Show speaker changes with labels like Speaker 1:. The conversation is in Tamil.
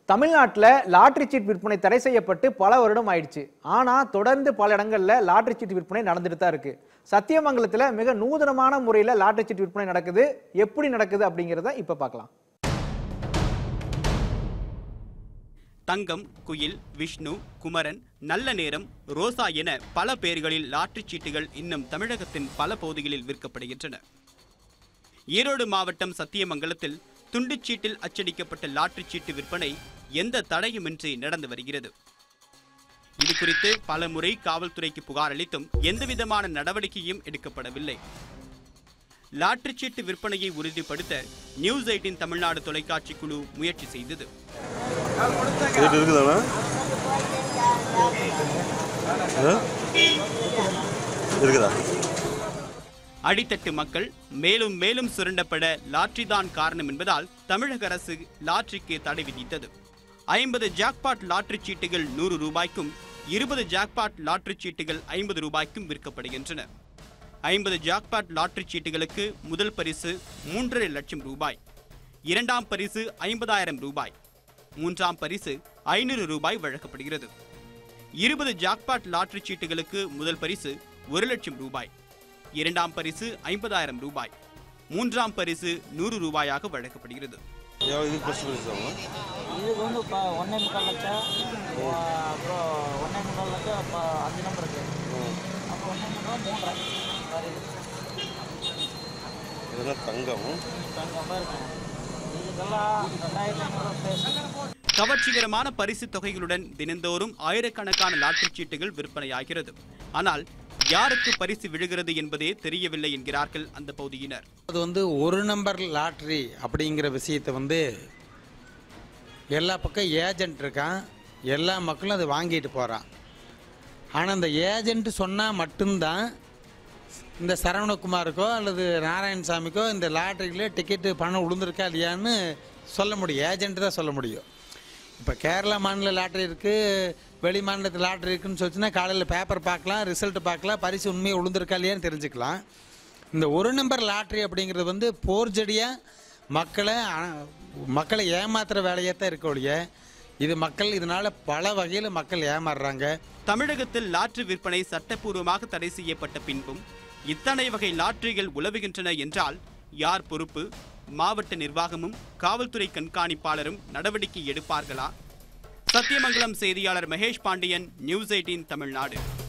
Speaker 1: தமிழ்நாட்டில் லாட்டரி சீட் விற்பனை தடை செய்யப்பட்டு பல வருடம் ஆயிடுச்சு ஆனால் தொடர்ந்து பல இடங்கள்ல லாட்டரி சீட் விற்பனை நடந்துட்டு தான் இருக்கு சத்தியமங்கலத்தில் மிக நூதனமான முறையில் லாட்டரி சீட் விற்பனை நடக்குது எப்படி நடக்குது அப்படிங்கிறத இப்போ பார்க்கலாம்
Speaker 2: தங்கம் குயில் விஷ்ணு குமரன் நல்ல நேரம் ரோசா என பல பெயர்களில் லாட்டரிச் சீட்டுகள் இன்னும் தமிழகத்தின் பல பகுதிகளில் விற்கப்படுகின்றன ஈரோடு மாவட்டம் சத்தியமங்கலத்தில் துண்டுச் சீட்டில் அச்சடிக்கப்பட்ட லாட்டரிச் சீட்டு விற்பனை எந்த தடையுமின்றி நடந்து வருகிறது இது குறித்து பல முறை காவல்துறைக்கு புகார் அளித்தும் எந்தவிதமான நடவடிக்கையும் எடுக்கப்படவில்லை லாட்டரிச் சீட்டு விற்பனையை உறுதிப்படுத்த நியூஸ் எயிட்டின் தமிழ்நாடு தொலைக்காட்சி குழு முயற்சி செய்தது
Speaker 3: ரேட் இருக்குதாண்ணா ஆ? இருக்குதா
Speaker 2: அடித்தட்டு மக்கள் மேலும் மேலும் சுரண்டப்பட லாட்டரி தான் காரணம் என்பதால் தமிழக அரசு லாட்டரிக்கு தடை விதித்தது ஐம்பது ஜாக்பாட் லாட்டரி சீட்டுகள் நூறு ரூபாய்க்கும் இருபது ஜாக்பாட் லாட்டரி சீட்டுகள் ஐம்பது ரூபாய்க்கும் விற்கப்படுகின்றன ஐம்பது ஜாக்பாட் லாட்டரி சீட்டுகளுக்கு முதல் பரிசு மூன்றரை லட்சம் ரூபாய் இரண்டாம் பரிசு ஐம்பதாயிரம் ரூபாய் மூன்றாம் பரிசு ஐநூறு ரூபாய் வழங்கப்படுகிறது இருபது ஜாக்பாட் லாட்டரி சீட்டுகளுக்கு முதல் பரிசு ஒரு லட்சம் ரூபாய் இரண்டாம் பரிசு ஐம்பதாயிரம் ரூபாய் மூன்றாம் பரிசு நூறு ரூபாயாக வழங்கப்படுகிறது
Speaker 3: ಯಾವ ಇದಕ್ಕೆ ಫಸ್ಟ್ ಪ್ರೈಸ್ ಅವನು
Speaker 4: இதுக்கு வந்து இப்போ ஒன்றே முக்கால் லட்சம் ஆ, அப்புறம் ஒன்றே முக்கால் லட்சம் இப்போ அஞ்சு நம்பர் இருக்கு அப்புறம் ஒன்றே முக்கால் மூன்றரை வேறு
Speaker 3: இதெல்லாம் தங்கம்
Speaker 4: தங்கம் பாருங்க இதுக்கெல்லாம் ரெண்டாயிரத்தி ஐநூறுரூவா பேசு
Speaker 2: கவர்ச்சிகரமான பரிசு தொகைகளுடன் தினந்தோறும் ஆயிரக்கணக்கான லாட்டரி சீட்டுகள் விற்பனையாகிறது ஆனால் யாருக்கு பரிசு விழுகிறது என்பதே தெரியவில்லை என்கிறார்கள் அந்த பகுதியினர்
Speaker 5: அது வந்து ஒரு நம்பர் லாட்ரி அப்படிங்கிற விஷயத்தை வந்து எல்லா பக்கம் ஏஜென்ட் இருக்கான் எல்லா மக்களும் அதை வாங்கிட்டு போகிறான் ஆனால் அந்த ஏஜென்ட் சொன்னால் மட்டும்தான் இந்த சரவணகுமாருக்கோ அல்லது நாராயணசாமிக்கோ இந்த லாட்ரியில் டிக்கெட்டு பணம் விழுந்திருக்கா இல்லையான்னு சொல்ல முடியும் ஏஜென்ட் தான் சொல்ல முடியும் இப்போ கேரளா மாநில லாட்ரி இருக்குது வெளி மாநிலத்தில் லாட்ரி இருக்குன்னு சொல்லிச்சுன்னா காலையில் பேப்பர் பார்க்கலாம் ரிசல்ட் பார்க்கலாம் பரிசு உண்மையை விழுந்திருக்கா இல்லையான்னு தெரிஞ்சுக்கலாம் இந்த ஒரு நம்பர் லாட்ரி அப்படிங்கிறது வந்து போர்ஜடியாக மக்களை அ- மக்களை ஏமாத்துற வேலையாக தான் இருக்க ஒழிய இது மக்கள் இதனால் பல வகையில் மக்கள் ஏமாறுறாங்க
Speaker 2: தமிழகத்தில் லாட்டரி விற்பனை சட்டப்பூர்வமாக தடை செய்யப்பட்ட பின்பும் இத்தனை வகை லாட்டரிகள் உலவுகின்றன என்றால் யார் பொறுப்பு மாவட்ட நிர்வாகமும் காவல்துறை கண்காணிப்பாளரும் நடவடிக்கை எடுப்பார்களா சத்தியமங்கலம் செய்தியாளர் மகேஷ் பாண்டியன் நியூஸ் எயிட்டீன் தமிழ்நாடு